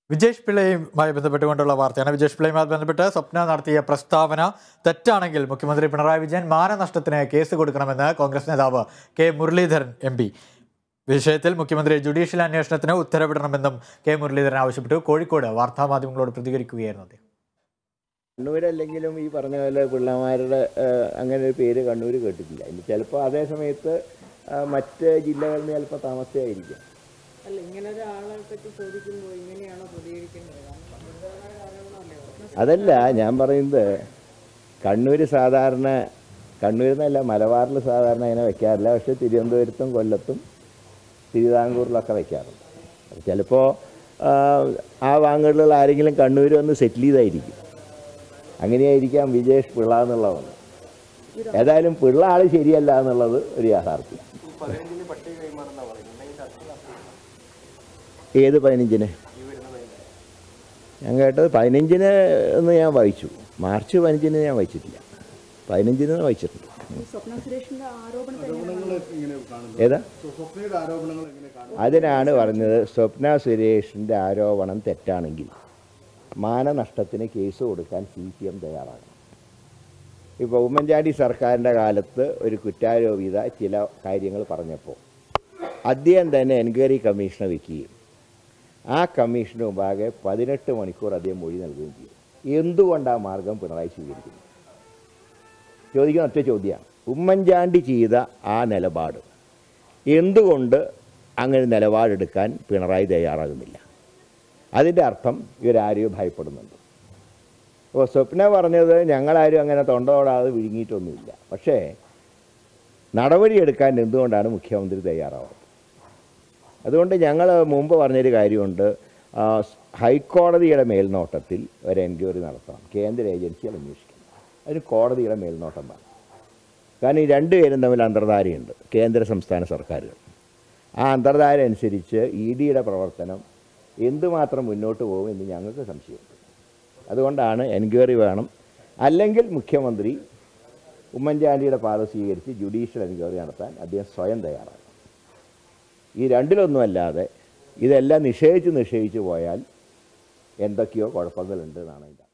വിജേഷ് പിള്ളയുമായി ബന്ധപ്പെട്ടുകൊണ്ടുള്ള വാർത്തയാണ് വിജേഷ് പിള്ളയുമായി ബന്ധപ്പെട്ട് സ്വപ്ന നടത്തിയ പ്രസ്താവന തെറ്റാണെങ്കിൽ മുഖ്യമന്ത്രി പിണറായി വിജയൻ മാനനഷ്ടത്തിന് കേസ് കൊടുക്കണമെന്ന് കോൺഗ്രസ് നേതാവ് കെ മുരളീധരൻ എം പി വിഷയത്തിൽ മുഖ്യമന്ത്രി ജുഡീഷ്യൽ അന്വേഷണത്തിന് ഉത്തരവിടണമെന്നും കെ മുരളീധരൻ ആവശ്യപ്പെട്ടു കോഴിക്കോട് വാർത്താമാധ്യമങ്ങളോട് പ്രതികരിക്കുകയായിരുന്നു അദ്ദേഹം കണ്ണൂരല്ലെങ്കിലും ഈ പറഞ്ഞ പോലെ പിള്ളമാരുടെ ഏഹ്, അങ്ങനെ ഒരു പേര് കണ്ണൂർ കേട്ടിട്ടില്ല ഇനി ചിലപ്പോൾ അതേ സമയത്ത് ആ, മറ്റ് ജില്ലകളിൽ ചിലപ്പോൾ താമസിയായിരിക്കും അല്ല ഇങ്ങനെ ഒരാളെ പറ്റി ചോദിക്കുമ്പോൾ ഇങ്ങനെയാണോ പ്രതികരിക്കേണ്ടത് കാരണം ഗുരുതരമായ ആരോപണമല്ലേ പറഞ്ഞത്? അതല്ല ഞാൻ പറയുന്നത് കണ്ണൂർ സാധാരണ കണ്ണൂരിൽ നിന്നല്ല മലബാറിൽ സാധാരണ അങ്ങനെ വെക്കാറില്ല പക്ഷേ തിരുവനന്തപുരത്തും കൊല്ലത്തും തിരുവിതാംകൂറിലൊക്കെ വെക്കാറുണ്ട് അപ്പോൾ ചിലപ്പോൾ ആ വാങ്ങുകളിലുള്ള ആരെങ്കിലും കണ്ണൂർ വന്ന് സെറ്റിൽ ചെയ്തായിരിക്കും അങ്ങനെയായിരിക്കാം വിജേഷ് പിള്ള എന്നുള്ളതാണ് ഏതായാലും പിള്ള ആൾ ശരിയല്ല എന്നുള്ളത് ഒരു യാഥാർത്ഥ്യം ഏത് പതിനഞ്ചിന് ഞാൻ കേട്ടത് പതിനഞ്ചിന് എന്ന് ഞാൻ വായിച്ചു മാർച്ച് പതിനഞ്ചിന് ഞാൻ വായിച്ചിട്ടില്ല പതിനഞ്ചിന് വായിച്ചിട്ടുണ്ട് ഈ സ്വപ്ന സുരേഷിന്റെ ആരോപണത്തെ ഏതാ അതിനാണ് പറഞ്ഞത് സ്വപ്ന സുരേഷിൻ്റെ ആരോപണം തെറ്റാണെങ്കിൽ മാനനഷ്ടത്തിന് കേസ് കൊടുക്കാൻ സി പി എം തയ്യാറാണ് ഇപ്പോൾ ഉമ്മൻചാണ്ടി സർക്കാരിൻ്റെ കാലത്ത് ഒരു കുറ്റാരോപിത ചില കാര്യങ്ങൾ പറഞ്ഞപ്പോൾ അദ്ദേഹം തന്നെ എൻക്വയറി കമ്മീഷനെ വയ്ക്കുകയും ആ കമ്മീഷന് മുമ്പാകെ പതിനെട്ട് മണിക്കൂർ അദ്ദേഹം മൊഴി നൽകുകയും ചെയ്തു എന്തുകൊണ്ട് ആ മാർഗം പിണറായി സ്വീകരിക്കുന്നു ചോദിക്കുന്ന ഒറ്റ ചോദ്യമാണ് ഉമ്മൻചാണ്ടി ചെയ്ത ആ നിലപാട് എന്തുകൊണ്ട് അങ്ങനെ നിലപാടെടുക്കാൻ പിണറായി തയ്യാറാകുന്നില്ല അതിൻ്റെ അർത്ഥം ഇവരാരെയോ ഭയപ്പെടുന്നുണ്ട് അപ്പോൾ സ്വപ്ന പറഞ്ഞത് ഞങ്ങളാരും അങ്ങനെ തൊണ്ടോടാതെ വിഴുങ്ങിയിട്ടൊന്നുമില്ല പക്ഷേ നടപടിയെടുക്കാൻ എന്തുകൊണ്ടാണ് മുഖ്യമന്ത്രി തയ്യാറാവുന്നത് അതുകൊണ്ട് ഞങ്ങൾ മുമ്പ് പറഞ്ഞൊരു കാര്യമുണ്ട് ആ, ഹൈക്കോടതിയുടെ മേൽനോട്ടത്തിൽ ഒരു എൻക്വയറി നടത്തണം കേന്ദ്ര ഏജൻസികൾ അന്വേഷിക്കണം അതിന് കോടതിയുടെ മേൽനോട്ടം വേണം കാരണം ഈ രണ്ടുപേരും തമ്മിൽ അന്തർധാരയുണ്ട് കേന്ദ്ര സംസ്ഥാന സർക്കാരുകൾ ആ അന്തർധാര അനുസരിച്ച് ഇ ഡിയുടെ പ്രവർത്തനം എന്തുമാത്രം മുന്നോട്ട് പോകും എന്ന് ഞങ്ങൾക്ക് സംശയമുണ്ട് അതുകൊണ്ടാണ് എൻക്വയറി വേണം അല്ലെങ്കിൽ മുഖ്യമന്ത്രി ഉമ്മൻചാണ്ടിയുടെ പാത സ്വീകരിച്ച് ജുഡീഷ്യൽ എൻക്വയറി നടത്താൻ അദ്ദേഹം സ്വയം തയ്യാറാണ് ഈ രണ്ടിലൊന്നുമല്ലാതെ ഇതെല്ലാം നിഷേധിച്ച് നിഷേധിച്ച് പോയാൽ എന്തൊക്കെയോ കുഴപ്പങ്ങളുണ്ട് എന്നാണ് എൻ്റെ